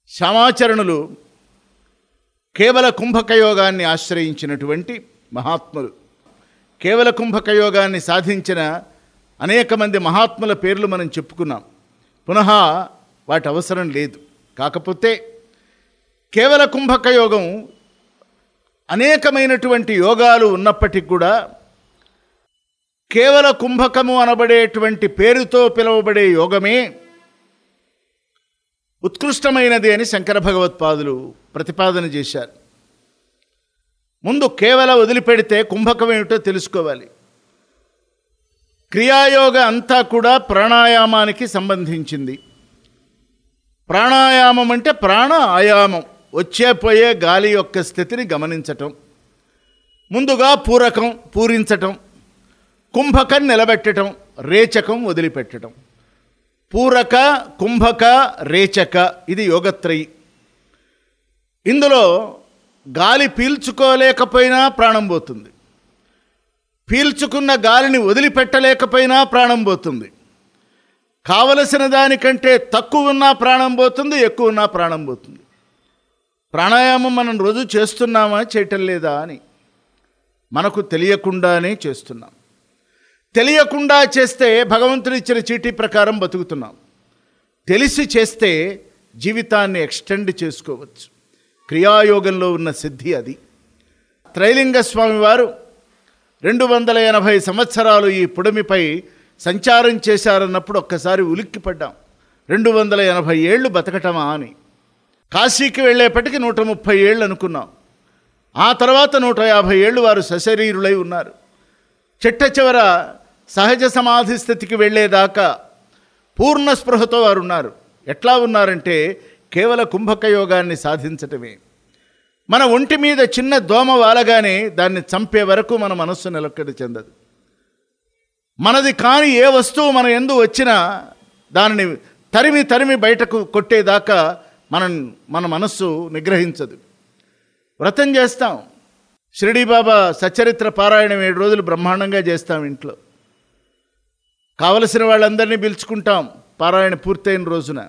శ్యామాచరణులు కేవల కుంభకయోగాన్ని ఆశ్రయించినటువంటి మహాత్ములు కేవల కుంభకయోగాన్ని సాధించిన అనేక మంది మహాత్ముల పేర్లు మనం చెప్పుకున్నాం పునః వాటి అవసరం లేదు కాకపోతే కేవల కుంభకయోగం అనేకమైనటువంటి యోగాలు ఉన్నప్పటికీ కూడా కేవల కుంభకము అనబడేటువంటి పేరుతో పిలువబడే యోగమే ఉత్కృష్టమైనది అని శంకర భగవత్పాదులు ప్రతిపాదన చేశారు ముందు కేవల వదిలిపెడితే కుంభకం ఏమిటో తెలుసుకోవాలి క్రియాయోగ అంతా కూడా ప్రాణాయామానికి సంబంధించింది ప్రాణాయామం అంటే ప్రాణ ఆయామం వచ్చే పోయే గాలి యొక్క స్థితిని గమనించటం ముందుగా పూరకం పూరించటం కుంభకం నిలబెట్టడం రేచకం వదిలిపెట్టడం పూరక కుంభక రేచక ఇది యోగత్రయి ఇందులో గాలి పీల్చుకోలేకపోయినా ప్రాణం పోతుంది పీల్చుకున్న గాలిని వదిలిపెట్టలేకపోయినా ప్రాణం పోతుంది కావలసిన దానికంటే తక్కువ ఉన్నా ప్రాణం పోతుంది ఎక్కువ ఉన్నా ప్రాణం పోతుంది ప్రాణాయామం మనం రోజు చేస్తున్నామా చేయటం లేదా అని మనకు తెలియకుండానే చేస్తున్నాం తెలియకుండా చేస్తే భగవంతుడు ఇచ్చిన చీటీ ప్రకారం బతుకుతున్నాం తెలిసి చేస్తే జీవితాన్ని ఎక్స్టెండ్ చేసుకోవచ్చు క్రియాయోగంలో ఉన్న సిద్ధి అది త్రైలింగ స్వామి వారు రెండు వందల ఎనభై సంవత్సరాలు ఈ పుడమిపై సంచారం చేశారన్నప్పుడు ఒక్కసారి ఉలిక్కిపడ్డాం రెండు వందల ఎనభై ఏళ్ళు బతకటమా అని కాశీకి వెళ్ళేపటికి నూట ముప్పై ఏళ్ళు అనుకున్నాం ఆ తర్వాత నూట యాభై ఏళ్ళు వారు సశరీరులై ఉన్నారు చిట్ట చివర సహజ సమాధి స్థితికి వెళ్ళేదాకా పూర్ణ స్పృహతో వారు ఉన్నారు ఎట్లా ఉన్నారంటే కేవల కుంభక యోగాన్ని సాధించటమే మన ఒంటి మీద చిన్న దోమ వాలగానే దాన్ని చంపే వరకు మన మనస్సు నిలకడ చెందదు మనది కాని ఏ వస్తువు మన ఎందు వచ్చినా దానిని తరిమి తరిమి బయటకు కొట్టేదాకా మనం మన మనస్సు నిగ్రహించదు వ్రతం చేస్తాం షిరిడి బాబా సచరిత్ర పారాయణం ఏడు రోజులు బ్రహ్మాండంగా చేస్తాం ఇంట్లో కావలసిన వాళ్ళందరినీ పిలుచుకుంటాం పారాయణ పూర్తయిన రోజున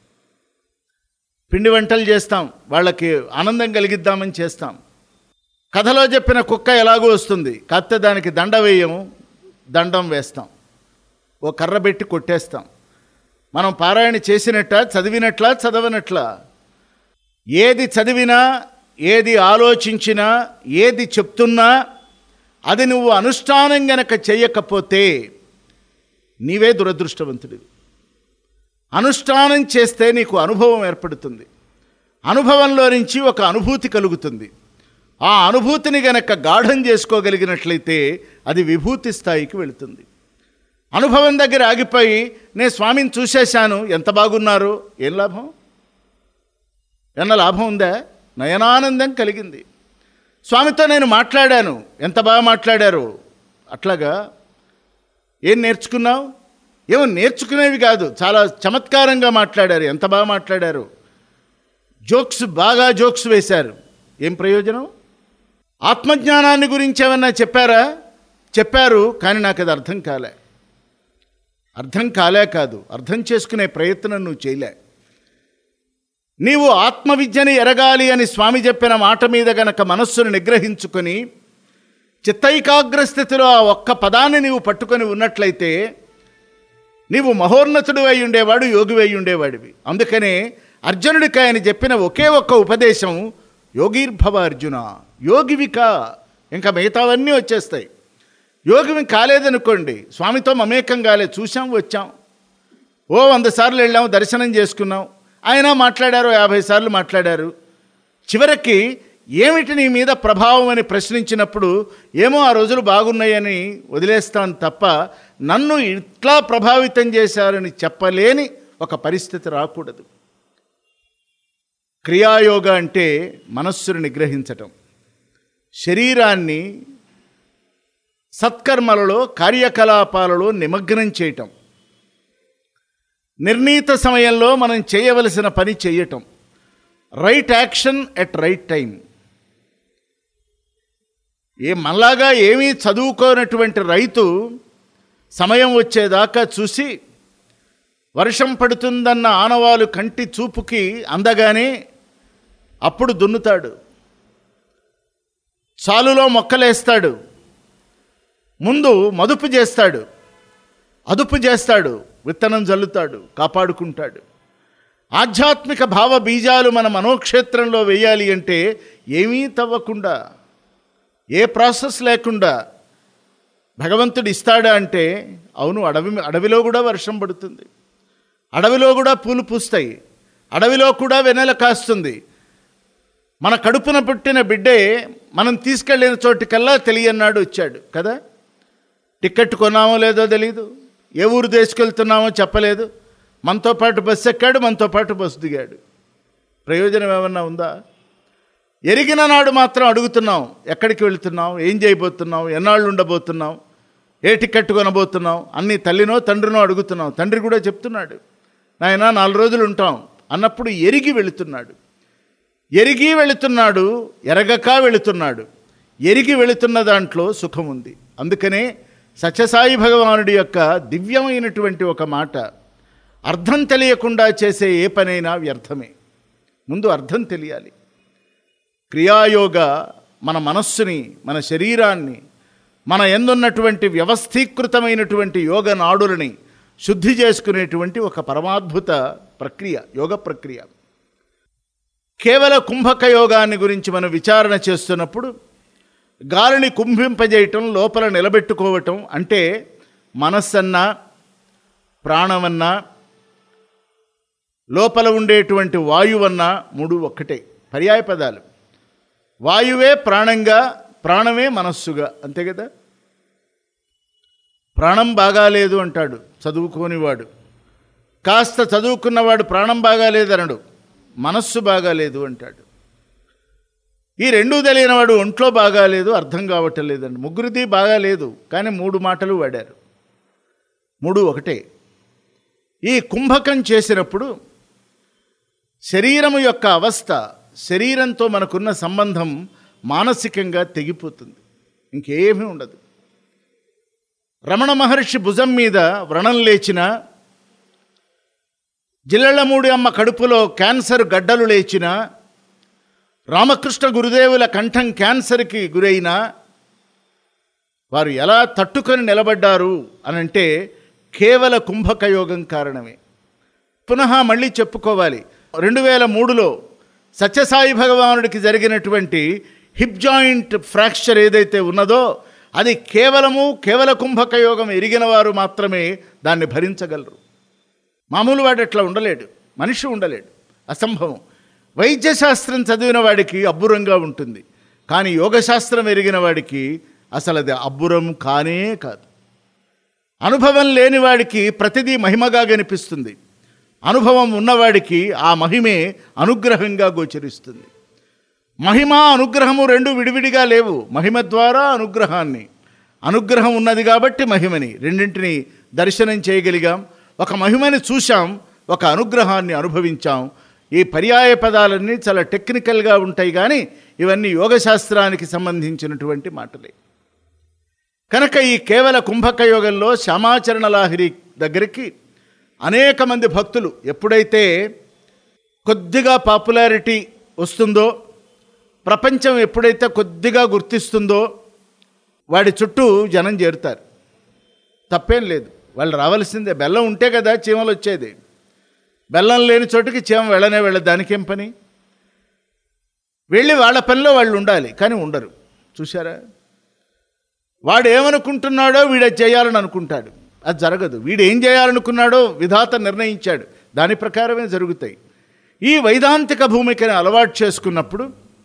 పిండి వంటలు చేస్తాం వాళ్ళకి ఆనందం కలిగిద్దామని చేస్తాం కథలో చెప్పిన కుక్క ఎలాగో వస్తుంది కాకపోతే దానికి దండ వేయము దండం వేస్తాం ఓ కర్ర పెట్టి కొట్టేస్తాం మనం పారాయణ చేసినట్ట చదివినట్లా చదవనట్లా ఏది చదివినా ఏది ఆలోచించినా ఏది చెప్తున్నా అది నువ్వు అనుష్ఠానం గనక చెయ్యకపోతే నీవే దురదృష్టవంతుడివి అనుష్ఠానం చేస్తే నీకు అనుభవం ఏర్పడుతుంది అనుభవంలో నుంచి ఒక అనుభూతి కలుగుతుంది ఆ అనుభూతిని గనక గాఢం చేసుకోగలిగినట్లయితే అది విభూతి స్థాయికి వెళుతుంది అనుభవం దగ్గర ఆగిపోయి నేను స్వామిని చూసేశాను ఎంత బాగున్నారు ఏం లాభం ఏమన్నా లాభం ఉందా నయనానందం కలిగింది స్వామితో నేను మాట్లాడాను ఎంత బాగా మాట్లాడారు అట్లాగా ఏం నేర్చుకున్నావు ఏమో నేర్చుకునేవి కాదు చాలా చమత్కారంగా మాట్లాడారు ఎంత బాగా మాట్లాడారు జోక్స్ బాగా జోక్స్ వేశారు ఏం ప్రయోజనం ఆత్మజ్ఞానాన్ని గురించి ఏమన్నా చెప్పారా చెప్పారు కానీ నాకు అది అర్థం కాలే అర్థం కాలే కాదు అర్థం చేసుకునే ప్రయత్నం నువ్వు చేయలే నీవు ఆత్మవిద్యని ఎరగాలి అని స్వామి చెప్పిన మాట మీద గనక మనస్సును నిగ్రహించుకొని చిత్తైకాగ్ర స్థితిలో ఆ ఒక్క పదాన్ని నీవు పట్టుకొని ఉన్నట్లయితే నీవు మహోన్నతుడు అయి ఉండేవాడు యోగి అయి ఉండేవాడివి అందుకనే అర్జునుడికి ఆయన చెప్పిన ఒకే ఒక్క ఉపదేశం యోగీర్భవ అర్జున యోగివిక ఇంకా మిగతావన్నీ వచ్చేస్తాయి యోగివి కాలేదనుకోండి స్వామితో మమేకం కాలే చూసాం వచ్చాం ఓ వంద సార్లు వెళ్ళాం దర్శనం చేసుకున్నాం ఆయన మాట్లాడారు యాభై సార్లు మాట్లాడారు చివరికి ఏమిటి నీ మీద ప్రభావం అని ప్రశ్నించినప్పుడు ఏమో ఆ రోజులు బాగున్నాయని వదిలేస్తాను తప్ప నన్ను ఇట్లా ప్రభావితం చేశారని చెప్పలేని ఒక పరిస్థితి రాకూడదు క్రియాయోగ అంటే మనస్సును నిగ్రహించటం శరీరాన్ని సత్కర్మలలో కార్యకలాపాలలో నిమగ్నం చేయటం నిర్ణీత సమయంలో మనం చేయవలసిన పని చేయటం right action at right time ఏ మనలాగా ఏమీ చదువుకోనటువంటి రైతు సమయం వచ్చేదాకా చూసి వర్షం పడుతుందన్న ఆనవాలు కంటి చూపుకి అందగానే అప్పుడు దున్నుతాడు చాలులో మొక్కలేస్తాడు ముందు మదుపు చేస్తాడు అదుపు చేస్తాడు విత్తనం జల్లుతాడు కాపాడుకుంటాడు ఆధ్యాత్మిక భావ బీజాలు మన మనోక్షేత్రంలో వేయాలి అంటే ఏమీ తవ్వకుండా ఏ ప్రాసెస్ లేకుండా భగవంతుడు ఇస్తాడా అంటే అవును అడవి అడవిలో కూడా వర్షం పడుతుంది అడవిలో కూడా పూలు పూస్తాయి అడవిలో కూడా వెన్నెల కాస్తుంది మన కడుపున పుట్టిన బిడ్డే మనం తీసుకెళ్ళిన చోటికల్లా తెలియన్నాడు వచ్చాడు కదా టికెట్ కొన్నామో లేదో తెలియదు ఏ ఊరు తీసుకెళ్తున్నామో చెప్పలేదు మనతో పాటు బస్సు ఎక్కాడు మనతో పాటు బస్సు దిగాడు ప్రయోజనం ఏమన్నా ఉందా ఎరిగిన నాడు మాత్రం అడుగుతున్నాం ఎక్కడికి వెళుతున్నాం ఏం చేయబోతున్నాం ఎన్నాళ్ళు ఉండబోతున్నాం ఏ టికెట్ కొనబోతున్నాం అన్ని తల్లినో తండ్రినో అడుగుతున్నాం తండ్రి కూడా చెప్తున్నాడు నాయన నాలుగు రోజులు ఉంటాం అన్నప్పుడు ఎరిగి వెళుతున్నాడు ఎరిగి వెళుతున్నాడు ఎరగక వెళుతున్నాడు ఎరిగి వెళుతున్న దాంట్లో సుఖం ఉంది అందుకనే సత్యసాయి భగవానుడి యొక్క దివ్యమైనటువంటి ఒక మాట అర్థం తెలియకుండా చేసే ఏ పనైనా వ్యర్థమే ముందు అర్థం తెలియాలి క్రియాయోగ మన మనస్సుని మన శరీరాన్ని మన ఎందున్నటువంటి వ్యవస్థీకృతమైనటువంటి యోగ నాడులని శుద్ధి చేసుకునేటువంటి ఒక పరమాద్భుత ప్రక్రియ యోగ ప్రక్రియ కేవల కుంభక యోగాన్ని గురించి మనం విచారణ చేస్తున్నప్పుడు గాలిని కుంభింపజేయటం లోపల నిలబెట్టుకోవటం అంటే మనస్సన్నా ప్రాణమన్నా లోపల ఉండేటువంటి వాయువన్నా మూడు ఒక్కటే పర్యాయ పదాలు వాయువే ప్రాణంగా ప్రాణమే మనస్సుగా అంతే కదా ప్రాణం బాగాలేదు అంటాడు చదువుకోనివాడు కాస్త చదువుకున్నవాడు ప్రాణం బాగాలేదనడు మనస్సు బాగాలేదు అంటాడు ఈ రెండూ తెలియనివాడు ఒంట్లో బాగాలేదు అర్థం కావటం లేదండి ముగ్గురిది బాగాలేదు కానీ మూడు మాటలు వాడారు మూడు ఒకటే ఈ కుంభకం చేసినప్పుడు శరీరము యొక్క అవస్థ శరీరంతో మనకున్న సంబంధం మానసికంగా తెగిపోతుంది ఇంకేమీ ఉండదు రమణ మహర్షి భుజం మీద వ్రణం లేచిన జిల్లెళ్ళమూడి అమ్మ కడుపులో క్యాన్సర్ గడ్డలు లేచిన రామకృష్ణ గురుదేవుల కంఠం క్యాన్సర్కి గురైన వారు ఎలా తట్టుకొని నిలబడ్డారు అనంటే కేవల కుంభక యోగం కారణమే పునః మళ్ళీ చెప్పుకోవాలి రెండు వేల మూడులో సత్యసాయి భగవానుడికి జరిగినటువంటి హిప్ జాయింట్ ఫ్రాక్చర్ ఏదైతే ఉన్నదో అది కేవలము కేవల కుంభక యోగం ఎరిగిన వారు మాత్రమే దాన్ని భరించగలరు మామూలు వాడు అట్లా ఉండలేడు మనిషి ఉండలేడు అసంభవం వైద్యశాస్త్రం చదివిన వాడికి అబ్బురంగా ఉంటుంది కానీ యోగశాస్త్రం ఎరిగిన వాడికి అసలు అది అబ్బురం కానే కాదు అనుభవం లేని వాడికి ప్రతిదీ మహిమగా కనిపిస్తుంది అనుభవం ఉన్నవాడికి ఆ మహిమే అనుగ్రహంగా గోచరిస్తుంది మహిమ అనుగ్రహము రెండు విడివిడిగా లేవు మహిమ ద్వారా అనుగ్రహాన్ని అనుగ్రహం ఉన్నది కాబట్టి మహిమని రెండింటిని దర్శనం చేయగలిగాం ఒక మహిమని చూశాం ఒక అనుగ్రహాన్ని అనుభవించాం ఈ పర్యాయ పదాలన్నీ చాలా టెక్నికల్గా ఉంటాయి కానీ ఇవన్నీ యోగశాస్త్రానికి సంబంధించినటువంటి మాటలే కనుక ఈ కేవల కుంభక యోగంలో శ్యామాచరణ లాహిరి దగ్గరికి అనేక మంది భక్తులు ఎప్పుడైతే కొద్దిగా పాపులారిటీ వస్తుందో ప్రపంచం ఎప్పుడైతే కొద్దిగా గుర్తిస్తుందో వాడి చుట్టూ జనం చేరుతారు తప్పేం లేదు వాళ్ళు రావాల్సిందే బెల్లం ఉంటే కదా చీమలు వచ్చేది బెల్లం లేని చోటుకి చీమ వెళ్ళనే వెళ్ళదు దానికేం పని వెళ్ళి వాళ్ళ పనిలో వాళ్ళు ఉండాలి కానీ ఉండరు చూసారా వాడు ఏమనుకుంటున్నాడో వీడు అది చేయాలని అనుకుంటాడు అది జరగదు వీడు ఏం చేయాలనుకున్నాడో విధాత నిర్ణయించాడు దాని ప్రకారమే జరుగుతాయి ఈ వైదాంతిక భూమికని అలవాటు చేసుకున్నప్పుడు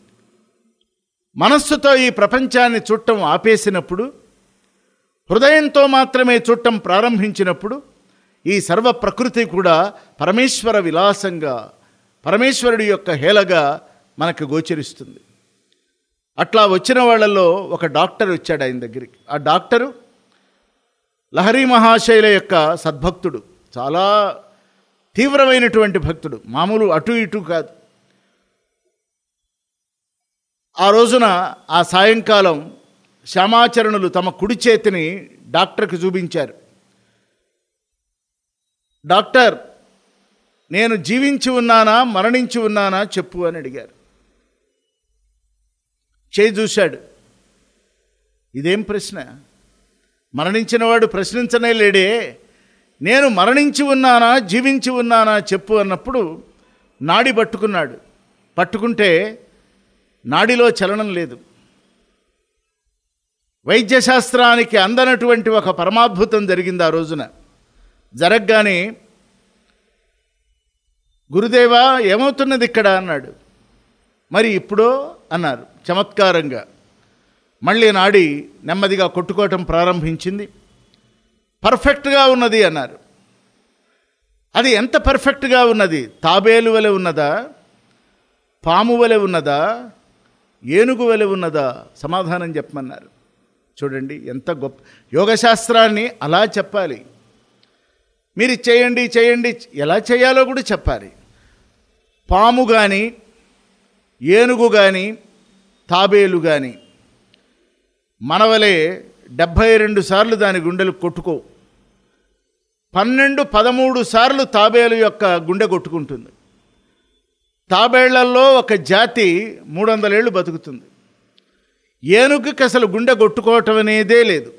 మనస్సుతో ఈ ప్రపంచాన్ని చుట్టం ఆపేసినప్పుడు హృదయంతో మాత్రమే చుట్టం ప్రారంభించినప్పుడు ఈ సర్వ ప్రకృతి కూడా పరమేశ్వర విలాసంగా పరమేశ్వరుడి యొక్క హేళగా మనకు గోచరిస్తుంది అట్లా వచ్చిన వాళ్ళల్లో ఒక డాక్టర్ వచ్చాడు ఆయన దగ్గరికి ఆ డాక్టరు లహరి మహాశైల యొక్క సద్భక్తుడు చాలా తీవ్రమైనటువంటి భక్తుడు మామూలు అటు ఇటు కాదు ఆ రోజున ఆ సాయంకాలం శ్యామాచరణులు తమ కుడి చేతిని డాక్టర్కి చూపించారు డాక్టర్ నేను జీవించి ఉన్నానా మరణించి ఉన్నానా చెప్పు అని అడిగారు చేయి చూశాడు ఇదేం ప్రశ్న మరణించినవాడు ప్రశ్నించనే లేడే నేను మరణించి ఉన్నానా జీవించి ఉన్నానా చెప్పు అన్నప్పుడు నాడి పట్టుకున్నాడు పట్టుకుంటే నాడిలో చలనం లేదు వైద్యశాస్త్రానికి అందనటువంటి ఒక పరమాద్భుతం జరిగింది ఆ రోజున జరగగానే గురుదేవా ఏమవుతున్నది ఇక్కడ అన్నాడు మరి ఇప్పుడో అన్నారు చమత్కారంగా మళ్ళీ నాడి నెమ్మదిగా కొట్టుకోవటం ప్రారంభించింది పర్ఫెక్ట్గా ఉన్నది అన్నారు అది ఎంత పర్ఫెక్ట్గా ఉన్నది తాబేలు వలె ఉన్నదా పాము వలె ఉన్నదా ఏనుగు వలె ఉన్నదా సమాధానం చెప్పమన్నారు చూడండి ఎంత గొప్ప యోగశాస్త్రాన్ని అలా చెప్పాలి మీరు ఇది చేయండి చేయండి ఎలా చేయాలో కూడా చెప్పాలి పాము కానీ ఏనుగు కానీ తాబేలు కానీ మనవలే డెబ్భై రెండు సార్లు దాని గుండెలు కొట్టుకో పన్నెండు పదమూడు సార్లు తాబేలు యొక్క గుండె కొట్టుకుంటుంది తాబేళ్లలో ఒక జాతి మూడు వందలేళ్ళు బతుకుతుంది ఏనుగుకి అసలు గుండె కొట్టుకోవటం అనేదే లేదు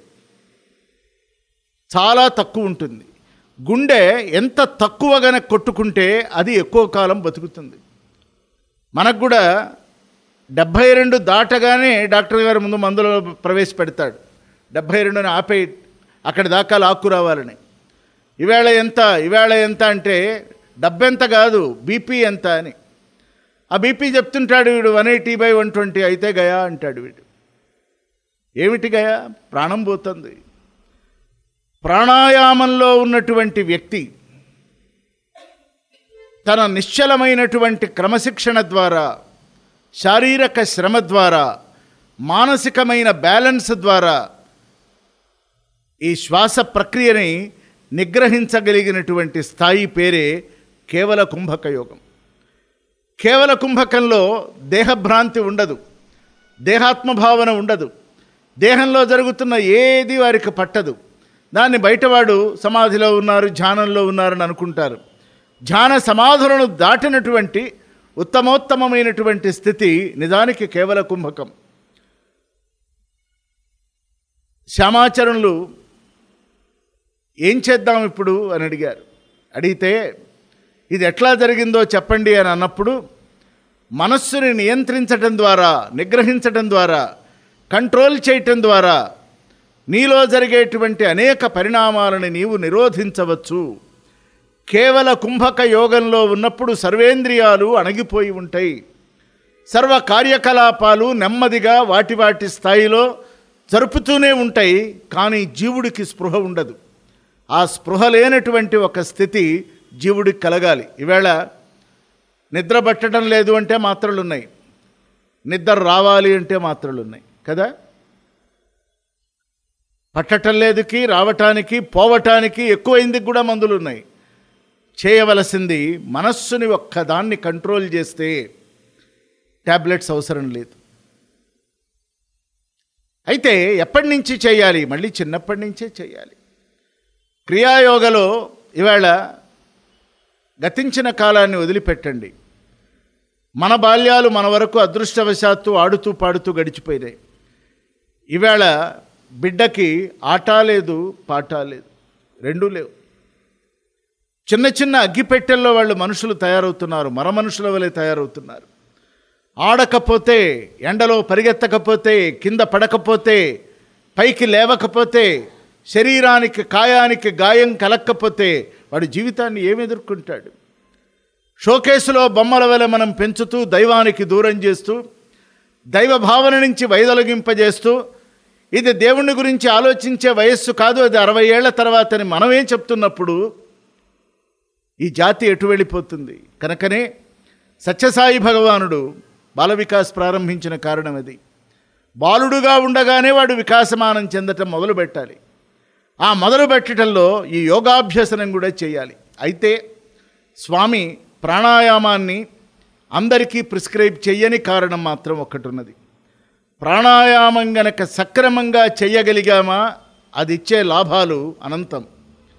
చాలా తక్కువ ఉంటుంది గుండె ఎంత తక్కువగానే కొట్టుకుంటే అది ఎక్కువ కాలం బతుకుతుంది మనకు కూడా డెబ్భై రెండు దాటగానే డాక్టర్ గారు ముందు మందులో ప్రవేశపెడతాడు డెబ్భై రెండుని ఆపే అక్కడి దాకా లాక్కు రావాలని ఈవేళ ఎంత ఈవేళ ఎంత అంటే డబ్బెంత కాదు బీపీ ఎంత అని ఆ బీపీ చెప్తుంటాడు వీడు one eighty by one twenty అయితే గయా అంటాడు వీడు ఏమిటి గయా ప్రాణం పోతుంది ప్రాణాయామంలో ఉన్నటువంటి వ్యక్తి తన నిశ్చలమైనటువంటి క్రమశిక్షణ ద్వారా శారీరక శ్రమ ద్వారా మానసికమైన బ్యాలెన్స్ ద్వారా ఈ శ్వాస ప్రక్రియని నిగ్రహించగలిగినటువంటి స్థాయి పేరే కేవల కుంభక యోగం కేవల కుంభకంలో దేహభ్రాంతి ఉండదు దేహాత్మభావన ఉండదు దేహంలో జరుగుతున్న ఏది వారికి పట్టదు దాన్ని బయటవాడు సమాధిలో ఉన్నారు ధ్యానంలో ఉన్నారని అనుకుంటారు ధ్యాన సమాధులను దాటినటువంటి ఉత్తమోత్తమమైనటువంటి స్థితి నిజానికి కేవల కుంభకం శ్యామాచరణులు ఏం చేద్దాం ఇప్పుడు అని అడిగారు అడిగితే ఇది ఎట్లా జరిగిందో చెప్పండి అని అన్నప్పుడు మనస్సుని నియంత్రించటం ద్వారా నిగ్రహించటం ద్వారా కంట్రోల్ చేయటం ద్వారా నీలో జరిగేటువంటి అనేక పరిణామాలను నీవు నిరోధించవచ్చు కేవల కుంభక యోగంలో ఉన్నప్పుడు సర్వేంద్రియాలు అణగిపోయి ఉంటాయి సర్వ కార్యకలాపాలు నెమ్మదిగా వాటి వాటి స్థాయిలో జరుపుతూనే ఉంటాయి కానీ జీవుడికి స్పృహ ఉండదు ఆ స్పృహ లేనటువంటి ఒక స్థితి జీవుడికి కలగాలి ఈవేళ నిద్ర పట్టడం లేదు అంటే మాత్రలు ఉన్నాయి నిద్ర రావాలి అంటే మాత్రలు ఉన్నాయి కదా పట్టటం లేదుకి రావటానికి పోవటానికి ఎక్కువైందికి కూడా మందులు ఉన్నాయి చేయవలసింది మనస్సుని ఒక్కదాన్ని కంట్రోల్ చేస్తే ట్యాబ్లెట్స్ అవసరం లేదు అయితే ఎప్పటి నుంచి చేయాలి మళ్ళీ చిన్నప్పటి నుంచే చేయాలి క్రియాయోగలో ఇవాళ గతించిన కాలాన్ని వదిలిపెట్టండి మన బాల్యాలు మన వరకు అదృష్టవశాత్తు ఆడుతూ పాడుతూ గడిచిపోయినాయి ఈవేళ బిడ్డకి ఆట లేదు పాట లేదు రెండూ లేవు చిన్న చిన్న అగ్గిపెట్టెల్లో వాళ్ళు మనుషులు తయారవుతున్నారు మర మనుషుల వలె తయారవుతున్నారు ఆడకపోతే ఎండలో పరిగెత్తకపోతే కింద పడకపోతే పైకి లేవకపోతే శరీరానికి కాయానికి గాయం కలక్కపోతే వాడి జీవితాన్ని ఏమి ఎదుర్కొంటాడు షోకేసులో బొమ్మల వలె మనం పెంచుతూ దైవానికి దూరం చేస్తూ దైవ భావన నుంచి వైదొలగింపజేస్తూ ఇది దేవుని గురించి ఆలోచించే వయస్సు కాదు అది అరవై ఏళ్ల తర్వాతని మనమేం చెప్తున్నప్పుడు ఈ జాతి ఎటు వెళ్ళిపోతుంది కనుకనే సత్యసాయి భగవానుడు బాల వికాస్ ప్రారంభించిన కారణం అది బాలుడుగా ఉండగానే వాడు వికాసమానం చెందటం మొదలు పెట్టాలి ఆ మొదలు పెట్టడంలో ఈ యోగాభ్యసనం కూడా చేయాలి అయితే స్వామి ప్రాణాయామాన్ని అందరికీ ప్రిస్క్రైబ్ చెయ్యని కారణం మాత్రం ఒకటి ఉన్నది ప్రాణాయామం గనక సక్రమంగా చెయ్యగలిగామా అది ఇచ్చే లాభాలు అనంతం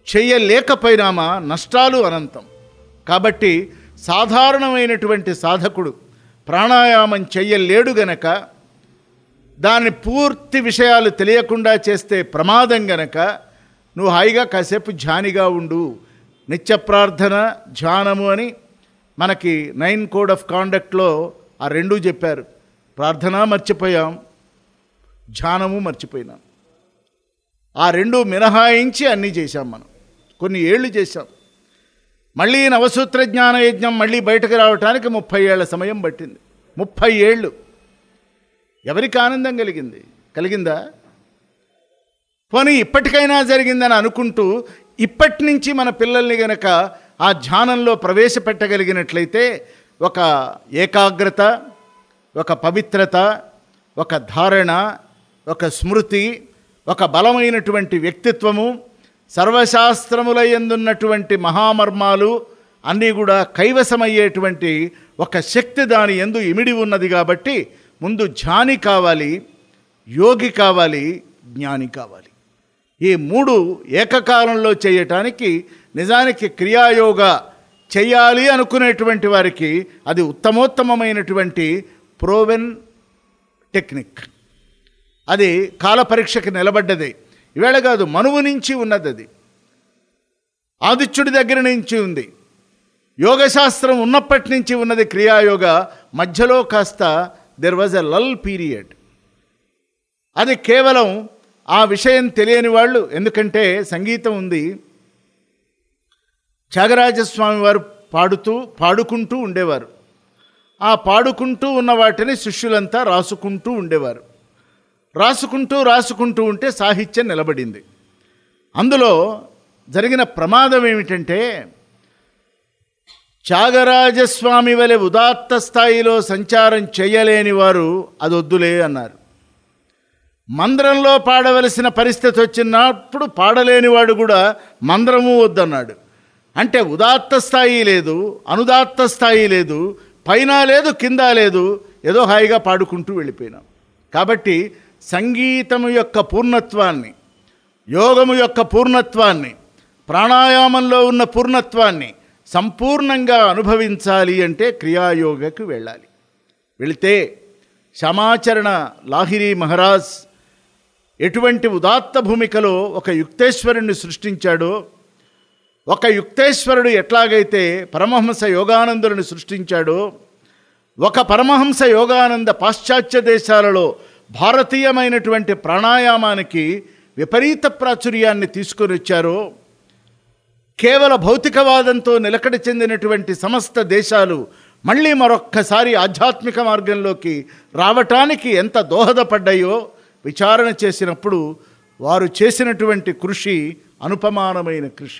చెయ్యలేకపోయినామా నష్టాలు అనంతం కాబట్టి సాధారణమైనటువంటి సాధకుడు ప్రాణాయామం చెయ్యలేడు గనక దాని పూర్తి విషయాలు తెలియకుండా చేస్తే ప్రమాదం గనక నువ్వు హాయిగా కాసేపు ధ్యానిగా ఉండు నిత్య ప్రార్థన ధ్యానము అని మనకి నైన్ కోడ్ ఆఫ్ కాండక్ట్లో ఆ రెండూ చెప్పారు ప్రార్థన మర్చిపోయాం ధ్యానము మర్చిపోయినాం ఆ రెండు మినహాయించి అన్నీ చేశాం మనం కొన్ని ఏళ్ళు చేశాం మళ్ళీ నవసూత్ర జ్ఞాన యజ్ఞం మళ్ళీ బయటకు రావటానికి ముప్పై ఏళ్ల సమయం పట్టింది ముప్పై ఏళ్ళు ఎవరికి ఆనందం కలిగింది కలిగిందా పోనీ ఇప్పటికైనా జరిగిందని అనుకుంటూ ఇప్పటి నుంచి మన పిల్లల్ని గనక ఆ ధ్యానంలో ప్రవేశపెట్టగలిగినట్లయితే ఒక ఏకాగ్రత ఒక పవిత్రత ఒక ధారణ ఒక స్మృతి ఒక బలమైనటువంటి వ్యక్తిత్వము సర్వశాస్త్రముల ఎందున్నటువంటి మహామర్మాలు అన్నీ కూడా కైవసమయ్యేటువంటి ఒక శక్తి దాని ఎందు ఇమిడి ఉన్నది కాబట్టి ముందు ధ్యాని కావాలి యోగి కావాలి జ్ఞాని కావాలి ఈ మూడు ఏకకాలంలో చేయటానికి నిజానికి క్రియాయోగ చెయ్యాలి అనుకునేటువంటి వారికి అది ఉత్తమోత్తమమైనటువంటి ప్రోవెన్ టెక్నిక్ అది కాల పరీక్షకి నిలబడ్డది ఈవేళ కాదు మనువు నుంచి ఉన్నది అది ఆదిత్యుడి దగ్గర నుంచి ఉంది యోగశాస్త్రం ఉన్నప్పటి నుంచి ఉన్నది క్రియాయోగ మధ్యలో కాస్త there was a lull period అది కేవలం ఆ విషయం తెలియని వాళ్ళు ఎందుకంటే సంగీతం ఉంది త్యాగరాజస్వామి వారు పాడుతూ పాడుకుంటూ ఉండేవారు ఆ పాడుకుంటూ ఉన్న వాటిని శిష్యులంతా రాసుకుంటూ ఉండేవారు రాసుకుంటూ రాసుకుంటూ ఉంటే సాహిత్యం నిలబడింది అందులో జరిగిన ప్రమాదం ఏమిటంటే త్యాగరాజస్వామి వలె ఉదాత్త స్థాయిలో సంచారం చేయలేని వారు అది వద్దులే అన్నారు మంద్రంలో పాడవలసిన పరిస్థితి వచ్చినప్పుడు పాడలేనివాడు కూడా మంద్రము వద్దన్నాడు అంటే ఉదాత్త స్థాయి లేదు అనుదాత్త స్థాయి లేదు పైన లేదు కింద లేదు ఏదో హాయిగా పాడుకుంటూ వెళ్ళిపోయినాం కాబట్టి సంగీతము యొక్క పూర్ణత్వాన్ని యోగము యొక్క పూర్ణత్వాన్ని ప్రాణాయామంలో ఉన్న పూర్ణత్వాన్ని సంపూర్ణంగా అనుభవించాలి అంటే క్రియాయోగకు వెళ్ళాలి వెళితే క్షమాచరణ లాహిరి మహారాజ్ ఎటువంటి ఉదాత్త భూమికలో ఒక యుక్తేశ్వరుణ్ణి సృష్టించాడో ఒక యుక్తేశ్వరుడు ఎట్లాగైతే పరమహంస యోగానందులను సృష్టించాడో ఒక పరమహంస యోగానంద పాశ్చాత్య దేశాలలో భారతీయమైనటువంటి ప్రాణాయామానికి విపరీత ప్రాచుర్యాన్ని తీసుకొని వచ్చారో కేవల భౌతికవాదంతో నిలకడ చెందినటువంటి సమస్త దేశాలు మళ్ళీ మరొక్కసారి ఆధ్యాత్మిక మార్గంలోకి రావటానికి ఎంత దోహదపడ్డాయో విచారణ చేసినప్పుడు వారు చేసినటువంటి కృషి అనుపమానమైన కృషి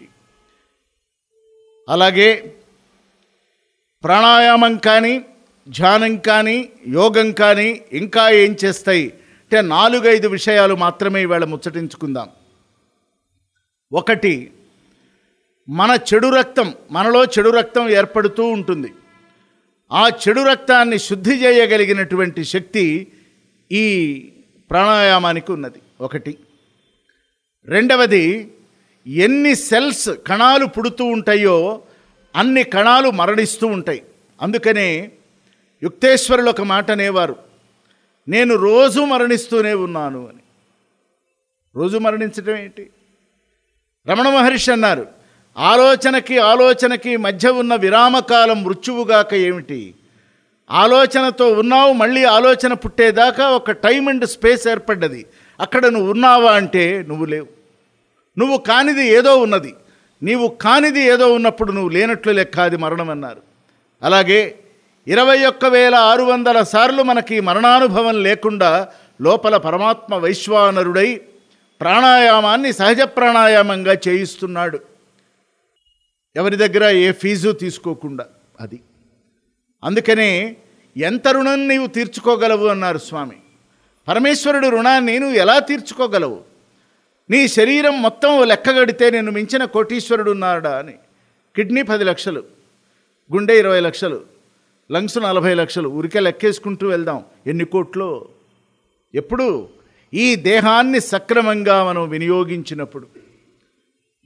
అలాగే ప్రాణాయామం కానీ ధ్యానం కానీ యోగం కానీ ఇంకా ఏం చేస్తాయి అంటే నాలుగైదు విషయాలు మాత్రమే ఇవాళ ముచ్చటించుకుందాం ఒకటి మన చెడు రక్తం మనలో చెడు రక్తం ఏర్పడుతూ ఉంటుంది ఆ చెడు రక్తాన్ని శుద్ధి చేయగలిగినటువంటి శక్తి ఈ ప్రాణాయామానికి ఉన్నది ఒకటి రెండవది ఎన్ని సెల్స్ కణాలు పుడుతూ ఉంటాయో అన్ని కణాలు మరణిస్తూ ఉంటాయి అందుకనే యుక్తేశ్వరులు ఒక మాట అనేవారు నేను రోజు మరణిస్తూనే ఉన్నాను అని రోజు మరణించడం ఏంటి రమణ మహర్షి అన్నారు ఆలోచనకి ఆలోచనకి మధ్య ఉన్న విరామకాలం మృత్యువుగాక ఏమిటి ఆలోచనతో ఉన్నావు మళ్ళీ ఆలోచన పుట్టేదాకా ఒక టైం అండ్ స్పేస్ ఏర్పడ్డది అక్కడ నువ్వు ఉన్నావా అంటే నువ్వు లేవు నువ్వు కానిది ఏదో ఉన్నది నీవు కానిది ఏదో ఉన్నప్పుడు నువ్వు లేనట్లు లెక్క అది మరణం అన్నారు అలాగే ఇరవై ఒక్క వేల ఆరు వందల సార్లు మనకి మరణానుభవం లేకుండా లోపల పరమాత్మ వైశ్వానరుడై ప్రాణాయామాన్ని సహజ ప్రాణాయామంగా చేయిస్తున్నాడు ఎవరి దగ్గర ఏ ఫీజు తీసుకోకుండా అది అందుకనే ఎంత రుణం నీవు తీర్చుకోగలవు అన్నారు స్వామి పరమేశ్వరుడు రుణాన్ని నువ్వు ఎలా తీర్చుకోగలవు నీ శరీరం మొత్తం లెక్కగడితే నేను మించిన కోటీశ్వరుడు ఉన్నాడా అని కిడ్నీ పది లక్షలు గుండె ఇరవై లక్షలు లంగ్స్ నలభై లక్షలు ఊరికే లెక్కేసుకుంటూ వెళ్దాం ఎన్ని కోట్లు ఎప్పుడు ఈ దేహాన్ని సక్రమంగా మనం వినియోగించినప్పుడు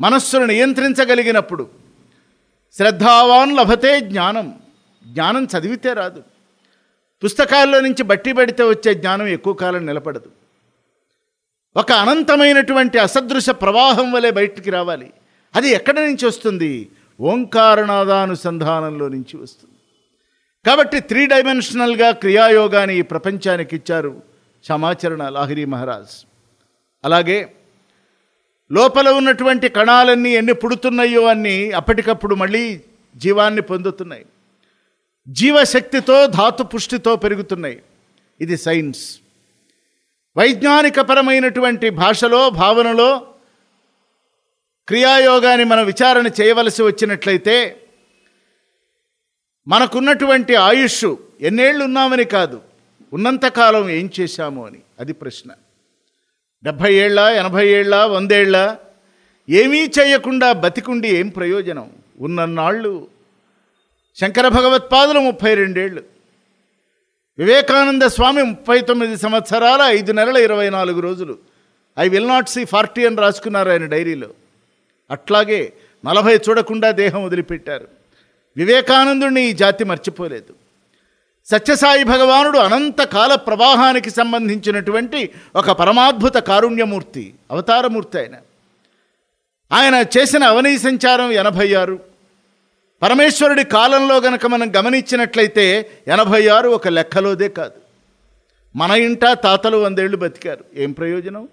మనస్సును నియంత్రించగలిగినప్పుడు శ్రద్ధావాన్ లభతే జ్ఞానం జ్ఞానం చదివితే రాదు పుస్తకాల్లో నుంచి బట్టి పడితే వచ్చే జ్ఞానం ఎక్కువ కాలం నిలబడదు ఒక అనంతమైనటువంటి అసదృశ ప్రవాహం వలె బయటికి రావాలి అది ఎక్కడి నుంచి వస్తుంది ఓంకారనాదానుసంధానంలో నుంచి వస్తుంది కాబట్టి త్రీ డైమెన్షనల్గా క్రియాయోగాన్ని ఈ ప్రపంచానికి ఇచ్చారు సమాచరణ లాహిరి మహారాజ్ అలాగే లోపల ఉన్నటువంటి కణాలన్నీ ఎన్ని పుడుతున్నాయో అన్నీ అప్పటికప్పుడు మళ్ళీ జీవాన్ని పొందుతున్నాయి జీవశక్తితో ధాతు పుష్టితో పెరుగుతున్నాయి ఇది సైన్స్ వైజ్ఞానికపరమైనటువంటి భాషలో భావనలో క్రియాయోగాన్ని మనం విచారణ చేయవలసి వచ్చినట్లయితే మనకున్నటువంటి ఆయుష్ ఎన్నేళ్ళు ఉన్నామని కాదు ఉన్నంతకాలం ఏం చేశాము అని అది ప్రశ్న డెబ్భై ఏళ్ళ ఎనభై ఏళ్ళ వందేళ్ళ ఏమీ చేయకుండా బతికుండి ఏం ప్రయోజనం ఉన్నన్నాళ్ళు శంకర భగవత్పాదులు ముప్పై రెండేళ్ళు వివేకానంద స్వామి ముప్పై తొమ్మిది సంవత్సరాల ఐదు నెలల ఇరవై నాలుగు రోజులు I will not see forty అని రాసుకున్నారు ఆయన డైరీలో అట్లాగే నలభై చూడకుండా దేహం వదిలిపెట్టారు వివేకానందుడిని ఈ జాతి మర్చిపోలేదు సత్యసాయి భగవానుడు అనంత కాల ప్రవాహానికి సంబంధించినటువంటి ఒక పరమాద్భుత కారుణ్యమూర్తి అవతారమూర్తి ఆయన ఆయన చేసిన అవనీ సంచారం ఎనభై ఆరు పరమేశ్వరుడి కాలంలో గనక మనం గమనించినట్లయితే ఎనభై ఆరు ఒక లెక్కలోదే కాదు మన ఇంట తాతలు వందేళ్లు బతికారు ఏం ప్రయోజనం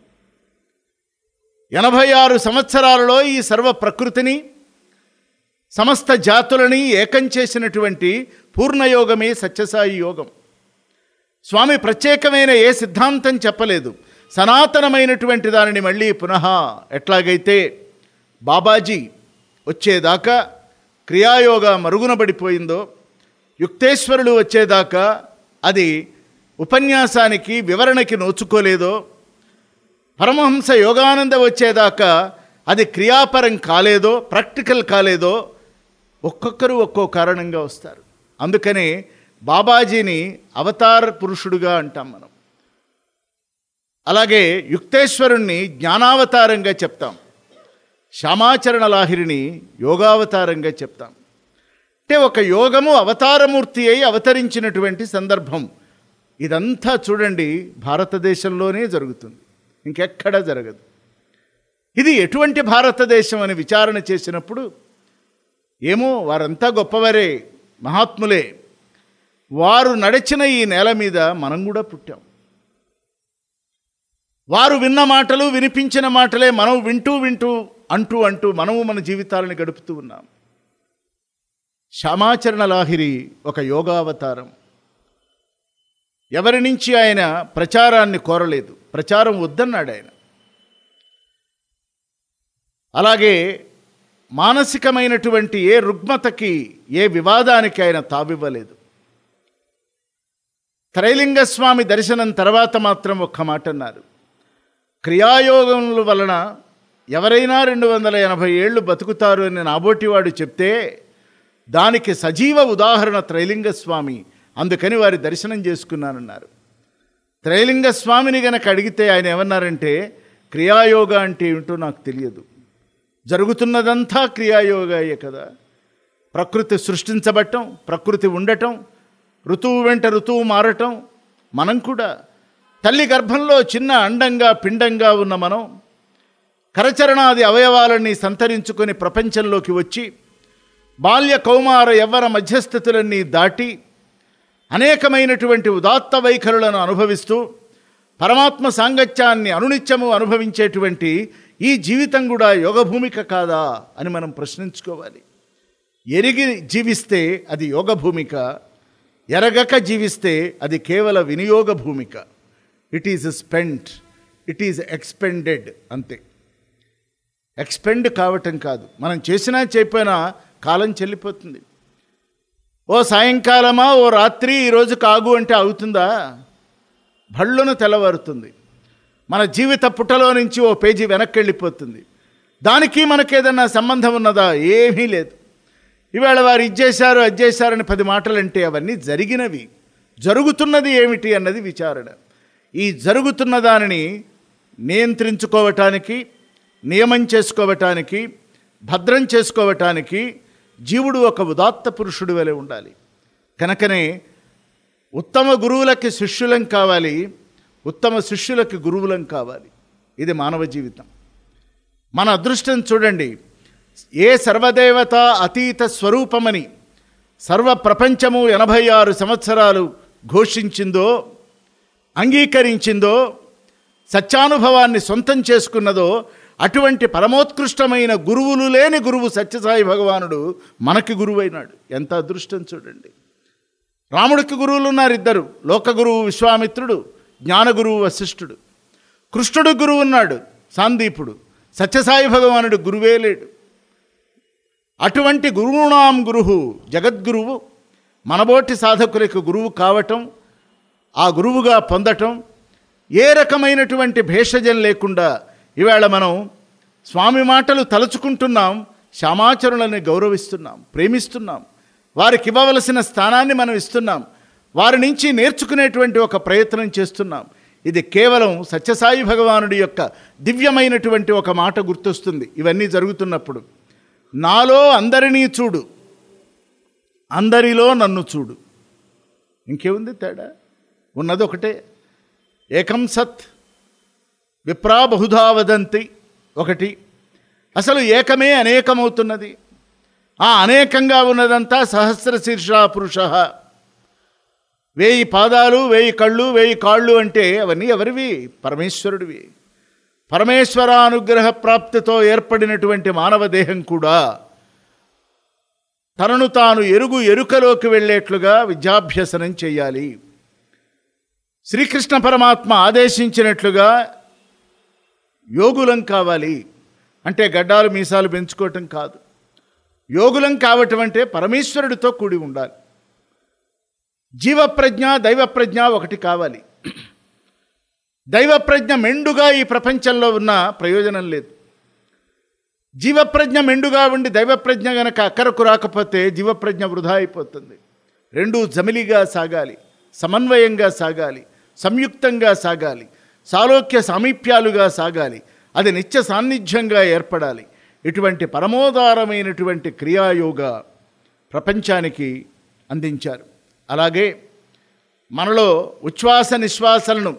ఎనభై ఆరు సంవత్సరాలలో ఈ సర్వ ప్రకృతిని సమస్త జాతులని ఏకం చేసినటువంటి పూర్ణయోగమే సత్యసాయి యోగం స్వామి ప్రత్యేకమైన ఏ సిద్ధాంతం చెప్పలేదు సనాతనమైనటువంటి దానిని మళ్ళీ పునః ఎట్లాగైతే బాబాజీ వచ్చేదాకా క్రియాయోగ మరుగునబడిపోయిందో యుక్తేశ్వరుడు వచ్చేదాకా అది ఉపన్యాసానికి వివరణకి నోచుకోలేదో పరమహంస యోగానంద వచ్చేదాకా అది క్రియాపరం కాలేదో ప్రాక్టికల్ కాలేదో ఒక్కొక్కరు ఒక్కో కారణంగా వస్తారు అందుకనే బాబాజీని అవతార పురుషుడుగా అంటాం మనం అలాగే యుక్తేశ్వరుణ్ణి జ్ఞానావతారంగా చెప్తాం శ్యామాచరణ లాహిరిని యోగావతారంగా చెప్తాం అంటే ఒక యోగము అవతారమూర్తి అయి అవతరించినటువంటి సందర్భం ఇదంతా చూడండి భారతదేశంలోనే జరుగుతుంది ఇంకెక్కడా జరగదు ఇది ఎటువంటి భారతదేశం అని విచారణ చేసినప్పుడు ఏమో వారంతా గొప్పవారే మహాత్ములే వారు నడిచిన ఈ నేల మీద మనం కూడా పుట్టాం వారు విన్న మాటలు వినిపించిన మాటలే మనం వింటూ వింటూ అంటూ అంటూ మనము మన జీవితాలను గడుపుతూ ఉన్నాం శ్యామాచరణ లాహిరి ఒక యోగావతారం ఎవరి నుంచి ఆయన ప్రచారాన్ని కోరలేదు ప్రచారం వద్దన్నాడు ఆయన అలాగే మానసికమైనటువంటి ఏ రుగ్మతకి ఏ వివాదానికి ఆయన తావివ్వలేదు త్రైలింగ స్వామి దర్శనం తర్వాత మాత్రం ఒక్క మాట అన్నారు క్రియాయోగముల వలన ఎవరైనా రెండు వందల ఎనభై ఏళ్ళు బతుకుతారు అని నాబోటివాడు చెప్తే దానికి సజీవ ఉదాహరణ త్రైలింగ స్వామి అందుకని వారి దర్శనం చేసుకున్నానన్నారు త్రైలింగ స్వామిని గనక అడిగితే ఆయన ఏమన్నారంటే క్రియాయోగ అంటే ఏమిటో నాకు తెలియదు జరుగుతున్నదంతా క్రియాయోగాయే కదా ప్రకృతి సృష్టించబట్టం ప్రకృతి ఉండటం ఋతువు వెంట ఋతువు మారటం మనం కూడా తల్లి గర్భంలో చిన్న అండంగా పిండంగా ఉన్న మనం కరచరణాది అవయవాలన్నీ సంతరించుకొని ప్రపంచంలోకి వచ్చి బాల్య కౌమార యవ్వన మధ్యస్థితులన్నీ దాటి అనేకమైనటువంటి ఉదాత్త వైఖరులను అనుభవిస్తూ పరమాత్మ సాంగత్యాన్ని అనునిత్యము అనుభవించేటువంటి ఈ జీవితం కూడా యోగ భూమిక కాదా అని మనం ప్రశ్నించుకోవాలి ఎరిగి జీవిస్తే అది యోగ భూమిక ఎరగక జీవిస్తే అది కేవల వినియోగ భూమిక it is spent it is expended అంతే ఎక్స్పెండ్ కావటం కాదు మనం చేసినా చెప్పినా కాలం చెల్లిపోతుంది ఓ సాయంకాలమా ఓ రాత్రి ఈరోజు కాగు అంటే అవుతుందా భళ్ళును తెల్లవారుతుంది మన జీవిత పుటలో నుంచి ఓ పేజీ వెనక్కి వెళ్ళిపోతుంది దానికి మనకేదన్నా సంబంధం ఉన్నదా ఏమీ లేదు ఇవాళ వారు ఇచ్చేశారు అజ్జేశారని పది మాటలు అంటే అవన్నీ జరిగినవి జరుగుతున్నది ఏమిటి అన్నది విచారణ ఈ జరుగుతున్న దానిని నియంత్రించుకోవటానికి నియమం చేసుకోవటానికి భద్రం చేసుకోవటానికి జీవుడు ఒక ఉదాత్త పురుషుడు వలె ఉండాలి కనుకనే ఉత్తమ గురువులకి శిష్యులం కావాలి ఉత్తమ శిష్యులకి గురువులం కావాలి ఇది మానవ జీవితం మన అదృష్టం చూడండి ఏ సర్వదేవత అతీత స్వరూపమని సర్వ ప్రపంచము ఎనభై ఆరు సంవత్సరాలు ఘోషించిందో అంగీకరించిందో సత్యానుభవాన్ని సొంతం చేసుకున్నదో అటువంటి పరమోత్కృష్టమైన గురువులు లేని గురువు సత్యసాయి భగవానుడు మనకి గురువైనాడు ఎంత అదృష్టం చూడండి రాముడికి గురువులు ఉన్నారు ఇద్దరు లోక గురువు విశ్వామిత్రుడు జ్ఞానగురువు వశిష్ఠుడు కృష్ణుడు గురువు ఉన్నాడు సాందీపుడు సత్యసాయి భగవానుడు గురువే లేడు అటువంటి గురువునాం గురువు జగద్గురువు మనబోటి సాధకులకు గురువు కావటం ఆ గురువుగా పొందటం ఏ రకమైనటువంటి భేషజం లేకుండా ఇవాళ మనం స్వామి మాటలు తలుచుకుంటున్నాం శ్యామాచరులని గౌరవిస్తున్నాం ప్రేమిస్తున్నాం వారికి ఇవ్వవలసిన స్థానాన్ని మనం ఇస్తున్నాం వారి నుంచి నేర్చుకునేటువంటి ఒక ప్రయత్నం చేస్తున్నాం ఇది కేవలం సత్యసాయి భగవానుడి యొక్క దివ్యమైనటువంటి ఒక మాట గుర్తొస్తుంది ఇవన్నీ జరుగుతున్నప్పుడు నాలో అందరినీ చూడు అందరిలో నన్ను చూడు ఇంకేముంది తేడా ఉన్నది ఒకటే ఏకం సత్ విప్రా బహుధా వదంతి ఒకటి అసలు ఏకమే అనేకమవుతున్నది ఆ అనేకంగా ఉన్నదంతా సహస్ర శీర్ష పురుష వేయి పాదాలు వేయి కళ్ళు వేయి కాళ్ళు అంటే అవన్నీ ఎవరివి పరమేశ్వరుడివి పరమేశ్వరానుగ్రహ ప్రాప్తితో ఏర్పడినటువంటి మానవ దేహం కూడా తనను తాను ఎరుగు ఎరుకలోకి వెళ్ళేట్లుగా విద్యాభ్యసనం చేయాలి శ్రీకృష్ణ పరమాత్మ ఆదేశించినట్లుగా యోగులం కావాలి అంటే గడ్డాలు మీసాలు పెంచుకోవటం కాదు యోగులం కావటం అంటే పరమేశ్వరుడితో కూడి ఉండాలి జీవప్రజ్ఞ దైవప్రజ్ఞ ఒకటి కావాలి దైవప్రజ్ఞ మెండుగా ఈ ప్రపంచంలో ఉన్న ప్రయోజనం లేదు జీవప్రజ్ఞ మెండుగా ఉండి దైవప్రజ్ఞ గనక అక్కరకు రాకపోతే జీవప్రజ్ఞ వృధా అయిపోతుంది రెండూ జమిలిగా సాగాలి సమన్వయంగా సాగాలి సంయుక్తంగా సాగాలి సాలోక్య సామీప్యాలుగా సాగాలి అది నిత్య సాన్నిధ్యంగా ఏర్పడాలి ఇటువంటి పరమోదారమైనటువంటి క్రియాయోగ ప్రపంచానికి అందించారు అలాగే మనలో ఉచ్ఛ్వాస నిశ్వాసలను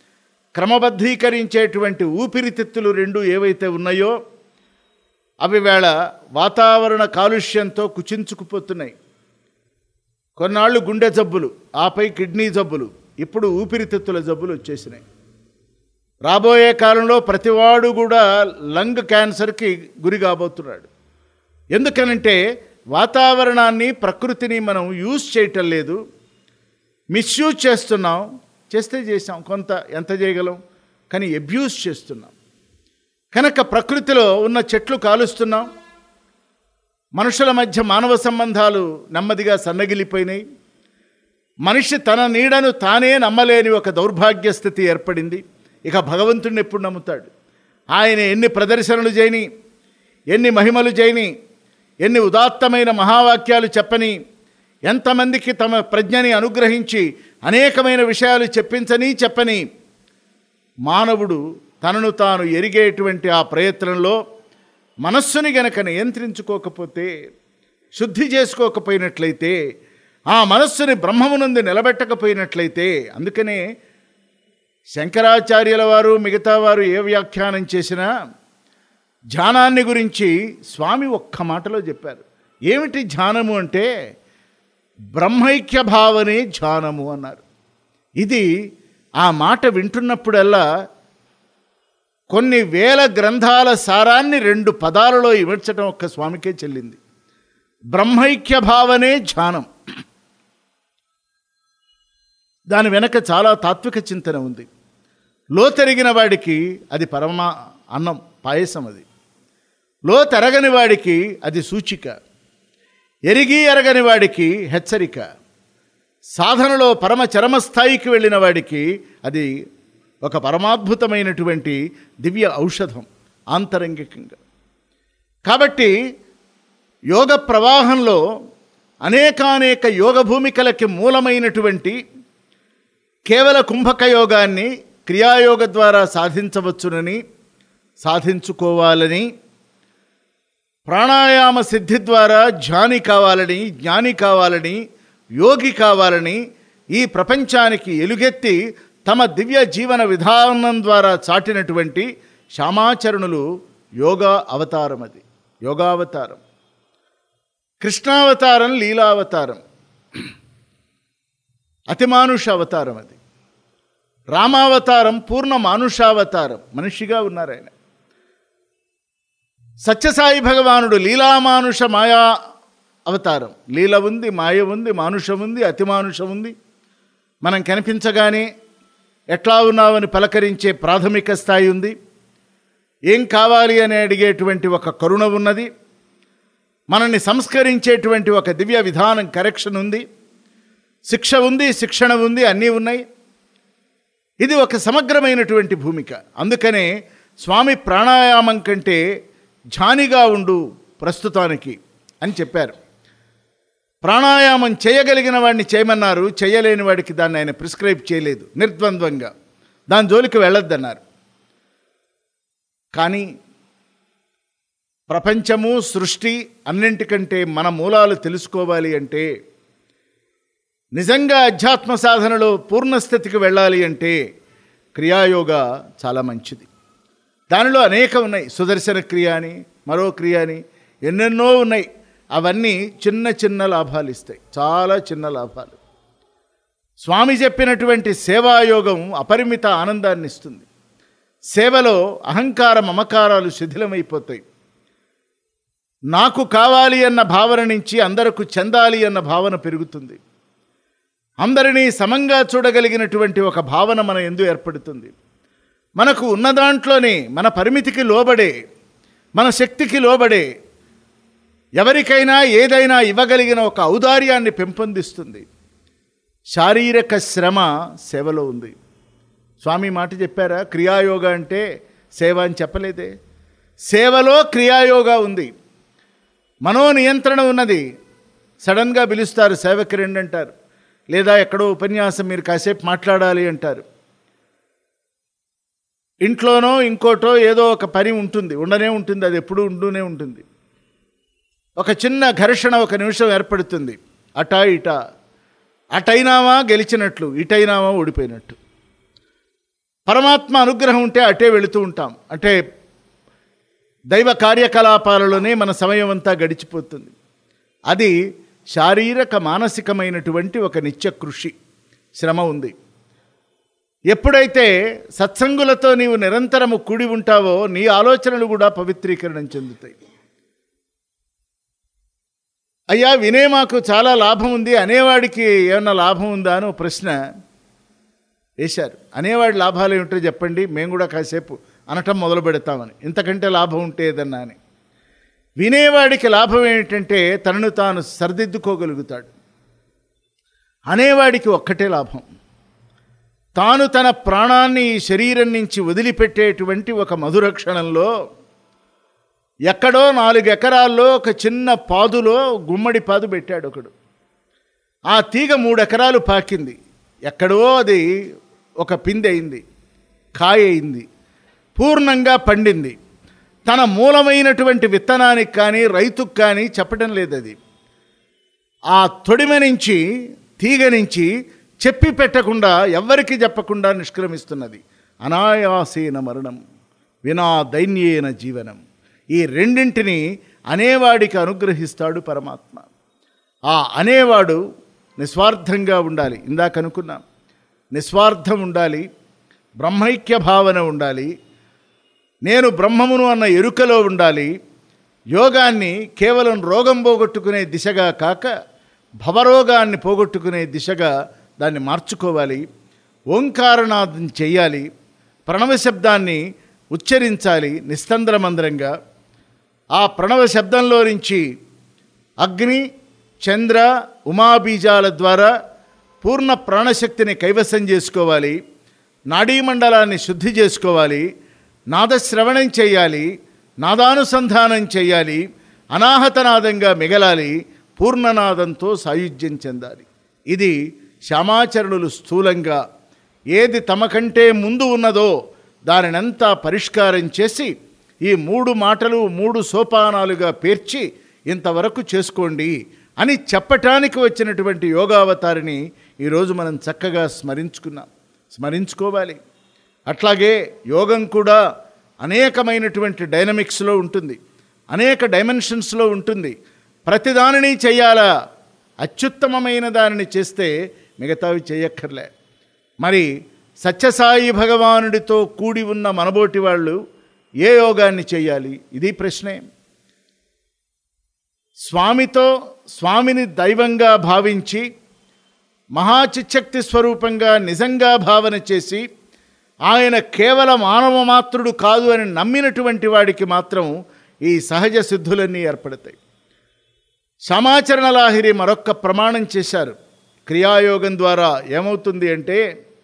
క్రమబద్ధీకరించేటువంటి ఊపిరితిత్తులు రెండు ఏవైతే ఉన్నాయో అవి వేళ వాతావరణ కాలుష్యంతో కుచించుకుపోతున్నాయి కొన్నాళ్ళు గుండె జబ్బులు ఆపై కిడ్నీ జబ్బులు ఇప్పుడు ఊపిరితిత్తుల జబ్బులు వచ్చేసినాయి రాబోయే కాలంలో ప్రతివాడు కూడా లంగ్ క్యాన్సర్కి గురి కాబోతున్నాడు ఎందుకనంటే వాతావరణాన్ని ప్రకృతిని మనం యూజ్ చేయటం లేదు మిస్యూజ్ చేస్తున్నాం చేస్తే చేసాం కొంత ఎంత చేయగలం కానీ అబ్యూస్ చేస్తున్నాం కనుక ప్రకృతిలో ఉన్న చెట్లు కాలుస్తున్నాం మనుషుల మధ్య మానవ సంబంధాలు నెమ్మదిగా సన్నగిలిపోయినాయి మనిషి తన నీడను తానే నమ్మలేని ఒక దౌర్భాగ్య స్థితి ఏర్పడింది ఇక భగవంతుడిని ఎప్పుడు నమ్ముతాడు ఆయన ఎన్ని ప్రదర్శనలు చేయని ఎన్ని మహిమలు చేయని ఎన్ని ఉదాత్తమైన మహావాక్యాలు చెప్పని ఎంతమందికి తమ ప్రజ్ఞని అనుగ్రహించి అనేకమైన విషయాలు చెప్పించని చెప్పని మానవుడు తనను తాను ఎరిగేటువంటి ఆ ప్రయత్నంలో మనస్సుని గనక నియంత్రించుకోకపోతే శుద్ధి చేసుకోకపోయినట్లయితే ఆ మనస్సుని బ్రహ్మమునందు నిలబెట్టకపోయినట్లయితే అందుకనే శంకరాచార్యుల వారు మిగతా వారు ఏ వ్యాఖ్యానం చేసినా ధ్యానాన్ని గురించి స్వామి ఒక్క మాటలో చెప్పారు ఏమిటి ధ్యానము అంటే బ్రహ్మైక్య భావనే ధ్యానము అన్నారు ఇది ఆ మాట వింటున్నప్పుడల్లా కొన్ని వేల గ్రంథాల సారాన్ని రెండు పదాలలో ఇమర్చడం ఒక్క స్వామికే చెల్లింది బ్రహ్మైక్య భావనే ధ్యానం దాని వెనక చాలా తాత్విక చింతన ఉంది లోతెరిగిన వాడికి అది పరమ అన్నం పాయసం అది లోతెరగని వాడికి అది సూచిక ఎరిగి ఎరగని వాడికి హెచ్చరిక సాధనలో పరమ చరమ స్థాయికి వెళ్ళిన వాడికి అది ఒక పరమాద్భుతమైనటువంటి దివ్య ఔషధం ఆంతరంగికంగా కాబట్టి యోగ ప్రవాహంలో అనేకానేక యోగ భూమికలకి మూలమైనటువంటి కేవల కుంభక యోగాన్ని క్రియాయోగ ద్వారా సాధించవచ్చునని సాధించుకోవాలని ప్రాణాయామ సిద్ధి ద్వారా జ్ఞాని కావాలని జ్ఞాని కావాలని యోగి కావాలని ఈ ప్రపంచానికి ఎలుగెత్తి తమ దివ్య జీవన విధానం ద్వారా చాటినటువంటి శ్యామాచరణులు యోగా అవతారం అది యోగావతారం కృష్ణావతారం లీలావతారం అతిమానుష అవతారం అది రామావతారం పూర్ణ మానుషావతారం మనిషిగా ఉన్నారు ఆయన సత్యసాయి భగవానుడు లీలామానుష మాయా అవతారం లీల ఉంది మాయ ఉంది మానుషం ఉంది అతిమానుషం ఉంది మనం కనిపించగానే ఎట్లా ఉన్నావని పలకరించే ప్రాథమిక స్థాయి ఉంది ఏం కావాలి అని అడిగేటువంటి ఒక కరుణ ఉన్నది మనల్ని సంస్కరించేటువంటి ఒక దివ్య విధానం కరెక్షన్ ఉంది శిక్ష ఉంది శిక్షణ ఉంది అన్నీ ఉన్నాయి ఇది ఒక సమగ్రమైనటువంటి భూమిక అందుకనే స్వామి ప్రాణాయామం కంటే ఝానిగా ఉండు ప్రస్తుతానికి అని చెప్పారు ప్రాణాయామం చేయగలిగిన వాడిని చేయమన్నారు చేయలేని వాడికి దాన్ని ఆయన ప్రిస్క్రైబ్ చేయలేదు నిర్ద్వంద్వంగా దాని జోలికి వెళ్ళొద్దన్నారు కానీ ప్రపంచము సృష్టి అన్నింటికంటే మన మూలాలు తెలుసుకోవాలి అంటే నిజంగా అధ్యాత్మ సాధనలో పూర్ణస్థితికి వెళ్ళాలి అంటే క్రియాయోగ చాలా మంచిది దానిలో అనేక ఉన్నాయి సుదర్శన క్రియ అని మరో క్రియ అని ఎన్నెన్నో ఉన్నాయి అవన్నీ చిన్న చిన్న లాభాలు ఇస్తాయి చాలా చిన్న లాభాలు స్వామి చెప్పినటువంటి సేవాయోగం అపరిమిత ఆనందాన్ని ఇస్తుంది సేవలో అహంకార మమకారాలు శిథిలమైపోతాయి నాకు కావాలి అన్న భావన నుంచి అందరకు చెందాలి అన్న భావన పెరుగుతుంది అందరినీ సమంగా చూడగలిగినటువంటి ఒక భావన మన ఎందు ఏర్పడుతుంది మనకు ఉన్న దాంట్లోనే మన పరిమితికి లోబడే మన శక్తికి లోబడే ఎవరికైనా ఏదైనా ఇవ్వగలిగిన ఒక ఔదార్యాన్ని పెంపొందిస్తుంది శారీరక శ్రమ సేవలో ఉంది స్వామి మాట చెప్పారా క్రియాయోగ అంటే సేవ అని చెప్పలేదే సేవలో క్రియాయోగా ఉంది మనో నియంత్రణ ఉన్నది సడన్గా పిలుస్తారు సేవకి రండి అంటారు లేదా ఎక్కడో ఉపన్యాసం మీరు కాసేపు మాట్లాడాలి అంటారు ఇంట్లోనో ఇంకోటో ఏదో ఒక పని ఉంటుంది ఉండనే ఉంటుంది అది ఎప్పుడూ ఉంటూనే ఉంటుంది ఒక చిన్న ఘర్షణ ఒక నిమిషం ఏర్పడుతుంది అటా ఇటా అటైనామా గెలిచినట్లు ఇటైనామా ఓడిపోయినట్టు పరమాత్మ అనుగ్రహం ఉంటే అటే వెళుతూ ఉంటాం అంటే దైవ కార్యకలాపాలలోనే మన సమయం అంతా గడిచిపోతుంది అది శారీరక మానసికమైనటువంటి ఒక నిత్య కృషి శ్రమ ఉంది ఎప్పుడైతే సత్సంగులతో నీవు నిరంతరము కూడి ఉంటావో నీ ఆలోచనలు కూడా పవిత్రీకరణం చెందుతాయి అయ్యా వినే మాకు చాలా లాభం ఉంది అనేవాడికి ఏమన్నా లాభం ఉందా అని ఒక ప్రశ్న వేశారు అనేవాడి లాభాలు ఏమిటో చెప్పండి మేము కూడా కాసేపు అనటం మొదలు పెడతామని ఇంతకంటే లాభం ఉంటే ఏదన్నా అని వినేవాడికి లాభం ఏమిటంటే తనను తాను సరిదిద్దుకోగలుగుతాడు అనేవాడికి ఒక్కటే లాభం తాను తన ప్రాణాన్ని ఈ శరీరం నుంచి వదిలిపెట్టేటువంటి ఒక మధుర క్షణంలో ఎక్కడో నాలుగు ఎకరాల్లో ఒక చిన్న పాదులో గుమ్మడి పాదు పెట్టాడు ఒకడు ఆ తీగ మూడు ఎకరాలు పాకింది ఎక్కడో అది ఒక పిందె అయింది కాయ అయింది పూర్ణంగా పండింది తన మూలమైనటువంటి విత్తనానికి కానీ రైతుకు కానీ చెప్పడం లేదు అది ఆ తొడిమ నుంచి తీగ నుంచి చెప్పి పెట్టకుండా ఎవ్వరికి చెప్పకుండా నిష్క్రమిస్తున్నది అనాయాసేన మరణం వినా దైన్యేన జీవనం ఈ రెండింటిని అనేవాడికి అనుగ్రహిస్తాడు పరమాత్మ ఆ అనేవాడు నిస్వార్థంగా ఉండాలి ఇందాక అనుకున్నాం నిస్వార్థం ఉండాలి బ్రహ్మైక్య భావన ఉండాలి నేను బ్రహ్మమును అన్న ఎరుకలో ఉండాలి యోగాన్ని కేవలం రోగం పోగొట్టుకునే దిశగా కాక భవరోగాన్ని పోగొట్టుకునే దిశగా దాన్ని మార్చుకోవాలి ఓంకారనాదం చెయ్యాలి ప్రణవ శబ్దాన్ని ఉచ్చరించాలి నిస్తంద్రమంద్రంగా ఆ ప్రణవ శబ్దంలో నుంచి అగ్ని చంద్ర ఉమాబీజాల ద్వారా పూర్ణ ప్రాణశక్తిని కైవసం చేసుకోవాలి నాడీమండలాన్ని శుద్ధి చేసుకోవాలి నాదశ్రవణం చేయాలి నాదానుసంధానం చేయాలి అనాహతనాదంగా మిగలాలి పూర్ణనాదంతో సాయుధ్యం చెందాలి ఇది శ్యామాచరణులు స్థూలంగా ఏది తమకంటే ముందు ఉన్నదో దానినంతా పరిష్కారం చేసి ఈ మూడు మాటలు మూడు సోపానాలుగా పేర్చి ఇంతవరకు చేసుకోండి అని చెప్పటానికి వచ్చినటువంటి యోగావతారిని ఈరోజు మనం చక్కగా స్మరించుకున్నాం స్మరించుకోవాలి అట్లాగే యోగం కూడా అనేకమైనటువంటి డైనమిక్స్లో ఉంటుంది అనేక డైమెన్షన్స్లో ఉంటుంది ప్రతిదానిని చేయాలా అత్యుత్తమమైన దానిని చేస్తే మిగతావి చేయక్కర్లే మరి సత్యసాయి భగవానుడితో కూడి ఉన్న మనబోటి వాళ్ళు ఏ యోగాన్ని చేయాలి ఇది ప్రశ్నే స్వామితో స్వామిని దైవంగా భావించి మహాచిచ్చక్తి స్వరూపంగా నిజంగా భావన చేసి ఆయన కేవల మానవ మాత్రుడు కాదు అని నమ్మినటువంటి వాడికి మాత్రం ఈ సహజ సిద్ధులన్నీ ఏర్పడతాయి సమాచరణ లాహిరి మరొక్క ప్రమాణం చేశారు క్రియాయోగం ద్వారా ఏమవుతుంది అంటే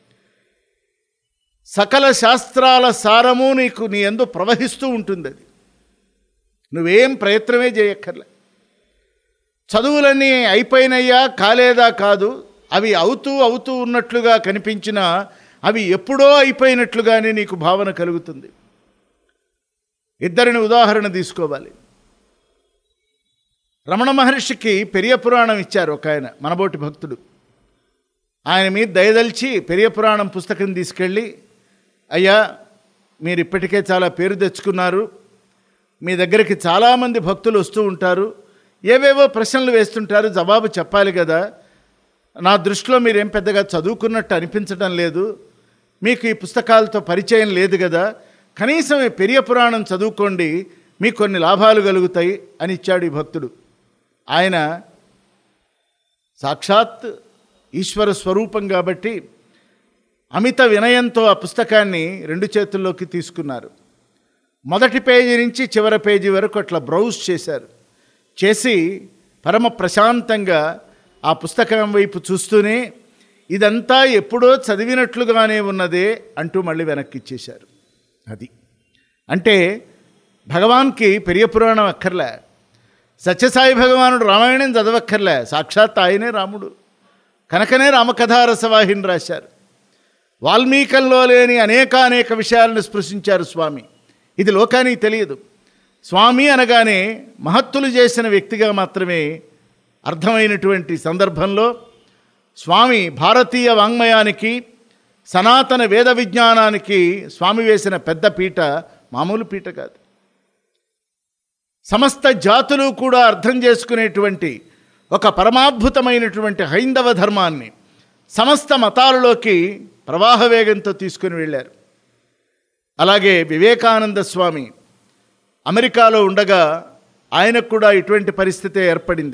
సకల శాస్త్రాల సారము నీకు నీ ఎందు ప్రవహిస్తూ ఉంటుంది అది నువ్వేం ప్రయత్నమే చేయక్కర్లే చదువులన్నీ అయిపోయినయ్యా కాలేదా కాదు అవి అవుతూ అవుతూ ఉన్నట్లుగా కనిపించినా అవి ఎప్పుడో అయిపోయినట్లుగానే నీకు భావన కలుగుతుంది ఇద్దరిని ఉదాహరణ తీసుకోవాలి రమణ మహర్షికి పెరియ పురాణం ఇచ్చారు ఒక ఆయన మనబోటి భక్తుడు ఆయన మీద దయదలిచి పెరియ పురాణం పుస్తకం తీసుకెళ్ళి అయ్యా మీరు ఇప్పటికే చాలా పేరు తెచ్చుకున్నారు మీ దగ్గరికి చాలామంది భక్తులు వస్తూ ఉంటారు ఏవేవో ప్రశ్నలు వేస్తుంటారు జవాబు చెప్పాలి కదా నా దృష్టిలో మీరేం పెద్దగా చదువుకున్నట్టు అనిపించడం లేదు మీకు ఈ పుస్తకాలతో పరిచయం లేదు కదా కనీసం ఈ పెరియ పురాణం చదువుకోండి మీకు కొన్ని లాభాలు కలుగుతాయి అని ఇచ్చాడు ఈ భక్తుడు ఆయన సాక్షాత్ ఈశ్వర స్వరూపం కాబట్టి అమిత వినయంతో ఆ పుస్తకాన్ని రెండు చేతుల్లోకి తీసుకున్నారు మొదటి పేజీ నుంచి చివరి పేజీ వరకు అట్లా బ్రౌజ్ చేశారు చేసి పరమ ప్రశాంతంగా ఆ పుస్తకం వైపు చూస్తూనే ఇదంతా ఎప్పుడో చదివినట్లుగానే ఉన్నదే అంటూ మళ్ళీ వెనక్కి ఇచ్చేశారు అది అంటే భగవాన్కి పెరియ పురాణం అక్కర్లే సత్యసాయి భగవానుడు రామాయణం చదవక్కర్లే సాక్షాత్ ఆయనే రాముడు కనుకనే రామకథారసవాహిని రాశారు వాల్మీకంలో లేని అనేక అనేక విషయాలను స్పృశించారు స్వామి ఇది లోకానికి తెలియదు స్వామి అనగానే మహత్తులు చేసిన వ్యక్తిగా మాత్రమే అర్థమైనటువంటి సందర్భంలో స్వామి భారతీయ వాంగ్మయానికి సనాతన వేద విజ్ఞానానికి స్వామి వేసిన పెద్ద పీట మామూలు పీట కాదు సమస్త జాతులు కూడా అర్థం చేసుకునేటువంటి ఒక పరమాద్భుతమైనటువంటి హైందవ ధర్మాన్ని సమస్త మతాలలోకి ప్రవాహ వేగంతో తీసుకుని వెళ్ళారు అలాగే వివేకానంద స్వామి అమెరికాలో ఉండగా ఆయనకు కూడా ఇటువంటి పరిస్థితి ఏర్పడింది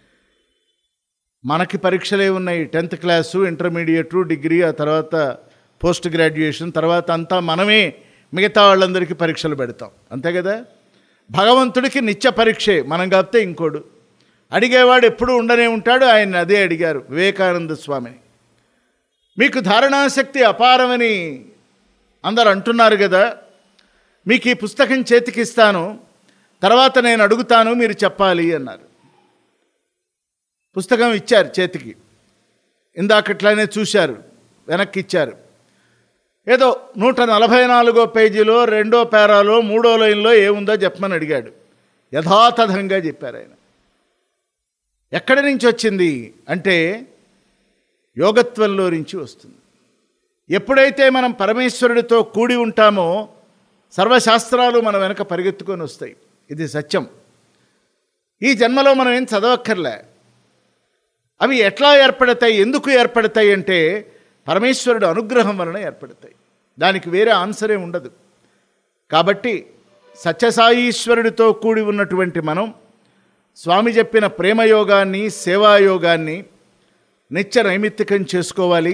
మనకి పరీక్షలే ఉన్నాయి టెన్త్ క్లాసు ఇంటర్మీడియట్ డిగ్రీ ఆ తర్వాత పోస్ట్ గ్రాడ్యుయేషన్ తర్వాత అంతా మనమే మిగతా వాళ్ళందరికీ పరీక్షలు పెడతాం అంతే కదా భగవంతుడికి నిత్య పరీక్షే మనం కాపితే ఇంకోడు అడిగేవాడు ఎప్పుడూ ఉండనే ఉంటాడు ఆయన అదే అడిగారు వివేకానంద స్వామిని మీకు ధారణాశక్తి అపారమని అందరు అంటున్నారు కదా మీకు ఈ పుస్తకం చేతికిస్తాను తర్వాత నేను అడుగుతాను మీరు చెప్పాలి అన్నారు పుస్తకం ఇచ్చారు చేతికి ఇందాకట్లానే చూశారు వెనక్కి ఇచ్చారు ఏదో నూట నలభై నాలుగో పేజీలో రెండో పేరాలో మూడో లైన్లో ఏముందో చెప్పమని అడిగాడు యథాతథంగా చెప్పారు ఆయన ఎక్కడి నుంచి వచ్చింది అంటే యోగత్వంలో నుంచి వస్తుంది ఎప్పుడైతే మనం పరమేశ్వరుడితో కూడి ఉంటామో సర్వశాస్త్రాలు మన వెనక పరిగెత్తుకొని వస్తాయి ఇది సత్యం ఈ జన్మలో మనం ఏం చదవక్కర్లే అవి ఎట్లా ఏర్పడతాయి ఎందుకు ఏర్పడతాయి అంటే పరమేశ్వరుడు అనుగ్రహం వలన ఏర్పడతాయి దానికి వేరే ఆన్సరే ఉండదు కాబట్టి సత్యసాయీశ్వరుడితో కూడి ఉన్నటువంటి మనం స్వామి చెప్పిన ప్రేమయోగాన్ని సేవాయోగాన్ని నిత్య నైమిత్తికం చేసుకోవాలి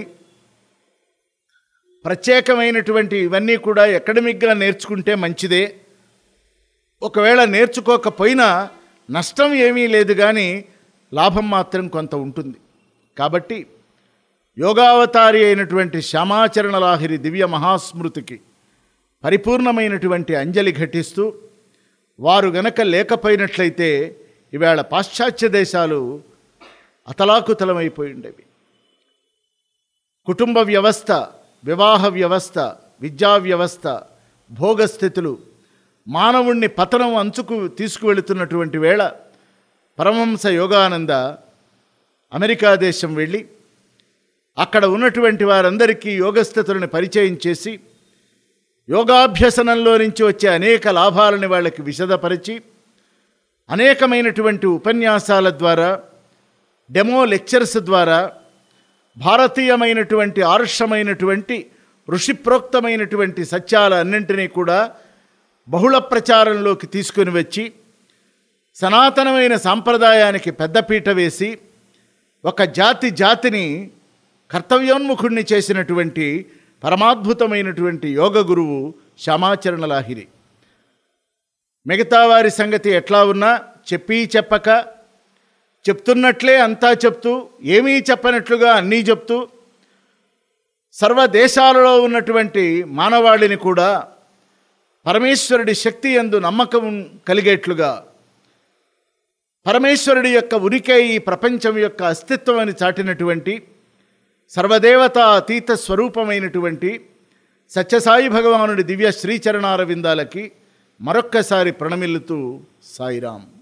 ప్రత్యేకమైనటువంటి ఇవన్నీ కూడా అకాడమిక్గా నేర్చుకుంటే మంచిదే ఒకవేళ నేర్చుకోకపోయినా నష్టం ఏమీ లేదు కానీ లాభం మాత్రం కొంత ఉంటుంది కాబట్టి యోగావతారి అయినటువంటి శ్యామాచరణ లాహిరి దివ్య మహాస్మృతికి పరిపూర్ణమైనటువంటి అంజలి ఘటిస్తూ వారు గనక లేకపోయినట్లయితే ఈవేళ పాశ్చాత్య దేశాలు అతలాకుతలమైపోయి ఉండేవి కుటుంబ వ్యవస్థ వివాహ వ్యవస్థ విద్యా వ్యవస్థ భోగస్థితులు మానవుణ్ణి పతనం అంచుకు తీసుకువెళుతున్నటువంటి వేళ పరమహంస యోగానంద అమెరికా దేశం వెళ్ళి అక్కడ ఉన్నటువంటి వారందరికీ యోగస్థితులను పరిచయం చేసి యోగాభ్యసనంలో నుంచి వచ్చే అనేక లాభాలని వాళ్ళకి విశదపరిచి అనేకమైనటువంటి ఉపన్యాసాల ద్వారా డెమో లెక్చర్స్ ద్వారా భారతీయమైనటువంటి ఆరుషమైనటువంటి ఋషిప్రోక్తమైనటువంటి సత్యాల అన్నింటినీ కూడా బహుళ ప్రచారంలోకి తీసుకొని వచ్చి సనాతనమైన సాంప్రదాయానికి పెద్దపీట వేసి ఒక జాతి జాతిని కర్తవ్యోన్ముఖుణ్ణి చేసినటువంటి పరమాద్భుతమైనటువంటి యోగ గురువు శ్యామాచరణ లాహిరి మిగతా వారి సంగతి ఎట్లా ఉన్నా చెప్పి చెప్పక చెప్తున్నట్లే అంతా చెప్తూ ఏమీ చెప్పనట్లుగా అన్నీ చెప్తూ సర్వ దేశాలలో ఉన్నటువంటి మానవాళిని కూడా పరమేశ్వరుడి శక్తి ఎందు నమ్మకం కలిగేట్లుగా పరమేశ్వరుడి యొక్క ఉనికే ఈ ప్రపంచం యొక్క అస్తిత్వం అని చాటినటువంటి సర్వదేవత అతీత స్వరూపమైనటువంటి సత్యసాయి భగవానుడి దివ్య శ్రీచరణార విందాలకి మరొక్కసారి ప్రణమిల్లుతూ సాయిరాం